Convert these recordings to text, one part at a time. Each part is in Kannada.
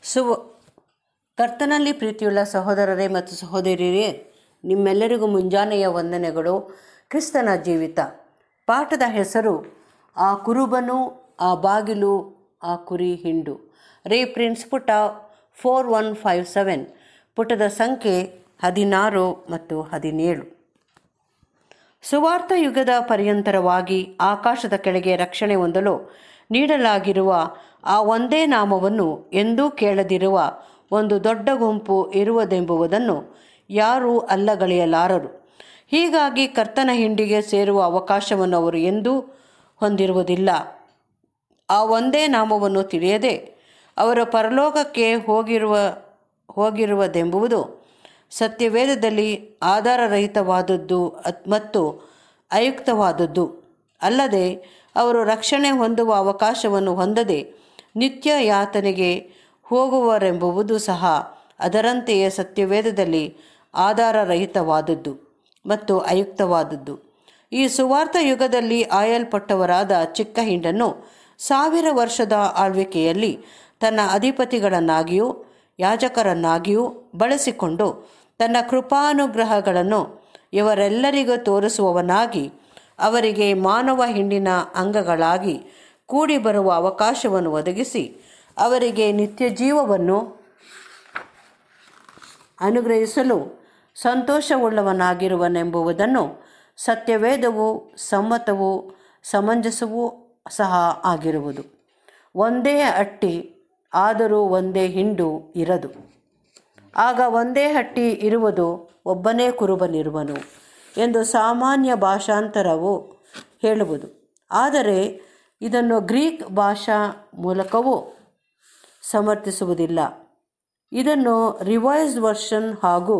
ಸುವ ಕರ್ತನಲ್ಲಿ ಪ್ರೀತಿಯುಳ್ಳ ಸಹೋದರರೇ ಮತ್ತು ಸಹೋದರಿಯರೇ ನಿಮ್ಮೆಲ್ಲರಿಗೂ ಮುಂಜಾನೆಯ ವಂದನೆಗಳು ಕ್ರಿಸ್ತನ ಜೀವಿತ ಪಾಠದ ಹೆಸರು ಆ ಕುರುಬನು ಆ ಬಾಗಿಲು ಆ ಕುರಿ ಹಿಂಡು ರೀಪ್ರಿನ್ಸ್ ಪುಟ ಫೋರ್ ಒನ್ ಫೈವ್ ಸೆವೆನ್ ಪುಟದ ಸಂಖ್ಯೆ ಹದಿನಾರು ಮತ್ತು ಹದಿನೇಳು ಸುವಾರ್ಥ ಯುಗದ ಪರ್ಯಂತರವಾಗಿ ಆಕಾಶದ ಕೆಳಗೆ ರಕ್ಷಣೆ ಹೊಂದಲು ನೀಡಲಾಗಿರುವ ಆ ಒಂದೇ ನಾಮವನ್ನು ಎಂದೂ ಕೇಳದಿರುವ ಒಂದು ದೊಡ್ಡ ಗುಂಪು ಇರುವುದೆಂಬುದನ್ನು ಯಾರೂ ಅಲ್ಲಗಳೆಯಲಾರರು ಹೀಗಾಗಿ ಕರ್ತನ ಹಿಂಡಿಗೆ ಸೇರುವ ಅವಕಾಶವನ್ನು ಅವರು ಎಂದೂ ಹೊಂದಿರುವುದಿಲ್ಲ ಆ ಒಂದೇ ನಾಮವನ್ನು ತಿಳಿಯದೆ ಅವರು ಪರಲೋಕಕ್ಕೆ ಹೋಗಿರುವ ಹೋಗಿರುವುದೆಂಬುದು ಸತ್ಯವೇದದಲ್ಲಿ ಆಧಾರರಹಿತವಾದದ್ದು ಅತ್- ಮತ್ತು ಅಯುಕ್ತವಾದದ್ದು ಅಲ್ಲದೆ ಅವರು ರಕ್ಷಣೆ ಹೊಂದುವ ಅವಕಾಶವನ್ನು ಹೊಂದದೆ ನಿತ್ಯ ಯಾತನೆಗೆ ಹೋಗುವರೆಂಬುದು ಸಹ ಅದರಂತೆಯೇ ಸತ್ಯವೇದದಲ್ಲಿ ಆಧಾರರಹಿತವಾದದ್ದು ಮತ್ತು ಅಯುಕ್ತವಾದದ್ದು ಈ ಸುವಾರ್ಥ ಯುಗದಲ್ಲಿ ಆಯಲ್ಪಟ್ಟವರಾದ ಚಿಕ್ಕ ಹಿಂಡನ್ನು ಸಾವಿರ ವರ್ಷದ ಆಳ್ವಿಕೆಯಲ್ಲಿ ತನ್ನ ಅಧಿಪತಿಗಳನ್ನಾಗಿಯೂ ಯಾಜಕರನ್ನಾಗಿಯೂ ಬಳಸಿಕೊಂಡು ತನ್ನ ಕೃಪಾನುಗ್ರಹಗಳನ್ನು ಇವರೆಲ್ಲರಿಗೂ ತೋರಿಸುವವನಾಗಿ ಅವರಿಗೆ ಮಾನವ ಹಿಂಡಿನ ಅಂಗಗಳಾಗಿ ಕೂಡಿ ಬರುವ ಅವಕಾಶವನ್ನು ಒದಗಿಸಿ ಅವರಿಗೆ ನಿತ್ಯ ಜೀವವನ್ನು ಅನುಗ್ರಹಿಸಲು ಸಂತೋಷವುಳ್ಳವನಾಗಿರುವನೆಂಬುದನ್ನು ಸತ್ಯವೇದವು ಸಮ್ಮತವೂ ಸಮಂಜಸವೂ ಸಹ ಆಗಿರುವುದು ಒಂದೇ ಹಟ್ಟಿ ಆದರೂ ಒಂದೇ ಹಿಂಡು ಇರದು ಆಗ ಒಂದೇ ಹಟ್ಟಿ ಇರುವುದು ಒಬ್ಬನೇ ಕುರುಬನಿರುವನು ಎಂದು ಸಾಮಾನ್ಯ ಭಾಷಾಂತರವು ಹೇಳುವುದು ಆದರೆ ಇದನ್ನು ಗ್ರೀಕ್ ಭಾಷಾ ಮೂಲಕವೂ ಸಮರ್ಥಿಸುವುದಿಲ್ಲ ಇದನ್ನು ರಿವೈಸ್ಡ್ ವರ್ಷನ್ ಹಾಗೂ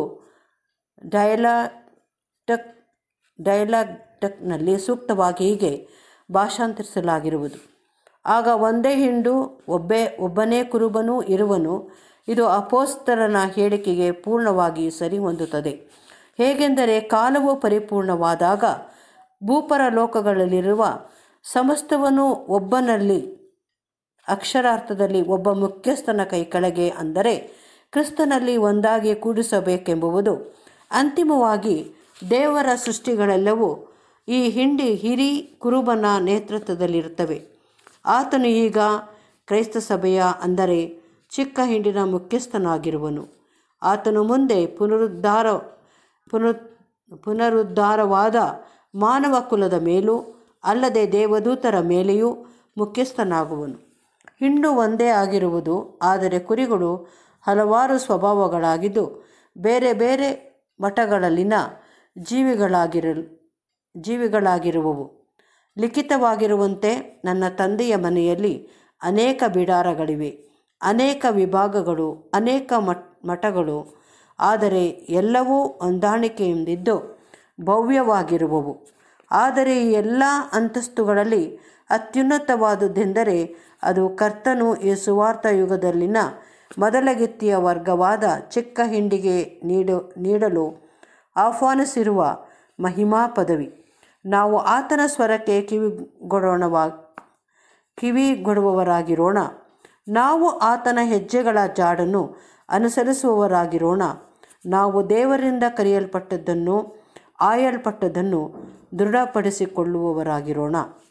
ಡಯಲಾಟಕ್ ಡಯಲಾಟಕ್ನಲ್ಲಿ ಸೂಕ್ತವಾಗಿ ಹೀಗೆ ಭಾಷಾಂತರಿಸಲಾಗಿರುವುದು ಆಗ ಒಂದೇ ಹಿಂಡು ಒಬ್ಬೇ ಒಬ್ಬನೇ ಕುರುಬನೂ ಇರುವನು ಇದು ಅಪೋಸ್ತರನ ಹೇಳಿಕೆಗೆ ಪೂರ್ಣವಾಗಿ ಸರಿ ಹೊಂದುತ್ತದೆ ಹೇಗೆಂದರೆ ಕಾಲವು ಪರಿಪೂರ್ಣವಾದಾಗ ಭೂಪರ ಲೋಕಗಳಲ್ಲಿರುವ ಸಮಸ್ತವನು ಒಬ್ಬನಲ್ಲಿ ಅಕ್ಷರಾರ್ಥದಲ್ಲಿ ಒಬ್ಬ ಮುಖ್ಯಸ್ಥನ ಕೈ ಕೆಳಗೆ ಅಂದರೆ ಕ್ರಿಸ್ತನಲ್ಲಿ ಒಂದಾಗಿ ಕೂಡಿಸಬೇಕೆಂಬುದು ಅಂತಿಮವಾಗಿ ದೇವರ ಸೃಷ್ಟಿಗಳೆಲ್ಲವೂ ಈ ಹಿಂಡಿ ಹಿರಿ ಕುರುಬನ ನೇತೃತ್ವದಲ್ಲಿರುತ್ತವೆ ಆತನು ಈಗ ಕ್ರೈಸ್ತ ಸಭೆಯ ಅಂದರೆ ಚಿಕ್ಕ ಹಿಂಡಿನ ಮುಖ್ಯಸ್ಥನಾಗಿರುವನು ಆತನು ಮುಂದೆ ಪುನರುದ್ಧಾರ ಪುನರ್ ಪುನರುದ್ಧಾರವಾದ ಮಾನವ ಕುಲದ ಮೇಲೂ ಅಲ್ಲದೆ ದೇವದೂತರ ಮೇಲೆಯೂ ಮುಖ್ಯಸ್ಥನಾಗುವನು ಹಿಂಡು ಒಂದೇ ಆಗಿರುವುದು ಆದರೆ ಕುರಿಗಳು ಹಲವಾರು ಸ್ವಭಾವಗಳಾಗಿದ್ದು ಬೇರೆ ಬೇರೆ ಮಠಗಳಲ್ಲಿನ ಜೀವಿಗಳಾಗಿರ ಜೀವಿಗಳಾಗಿರುವವು ಲಿಖಿತವಾಗಿರುವಂತೆ ನನ್ನ ತಂದೆಯ ಮನೆಯಲ್ಲಿ ಅನೇಕ ಬಿಡಾರಗಳಿವೆ ಅನೇಕ ವಿಭಾಗಗಳು ಅನೇಕ ಮಠ ಮಠಗಳು ಆದರೆ ಎಲ್ಲವೂ ಹೊಂದಾಣಿಕೆಯಿಂದಿದ್ದು ಭವ್ಯವಾಗಿರುವವು ಆದರೆ ಈ ಎಲ್ಲ ಅಂತಸ್ತುಗಳಲ್ಲಿ ಅತ್ಯುನ್ನತವಾದುದೆಂದರೆ ಅದು ಕರ್ತನು ಈ ಸುವಾರ್ಥ ಯುಗದಲ್ಲಿನ ಮೊದಲಗಿತ್ತಿಯ ವರ್ಗವಾದ ಚಿಕ್ಕ ಹಿಂಡಿಗೆ ನೀಡು ನೀಡಲು ಆಹ್ವಾನಿಸಿರುವ ಮಹಿಮಾ ಪದವಿ ನಾವು ಆತನ ಸ್ವರಕ್ಕೆ ಕಿವಿಗೊಡೋಣವಾ ಕಿವಿಗೊಡುವವರಾಗಿರೋಣ ನಾವು ಆತನ ಹೆಜ್ಜೆಗಳ ಜಾಡನ್ನು ಅನುಸರಿಸುವವರಾಗಿರೋಣ ನಾವು ದೇವರಿಂದ ಕರೆಯಲ್ಪಟ್ಟದ್ದನ್ನು ಆಯಲ್ಪಟ್ಟದ್ದನ್ನು ದೃಢಪಡಿಸಿಕೊಳ್ಳುವವರಾಗಿರೋಣ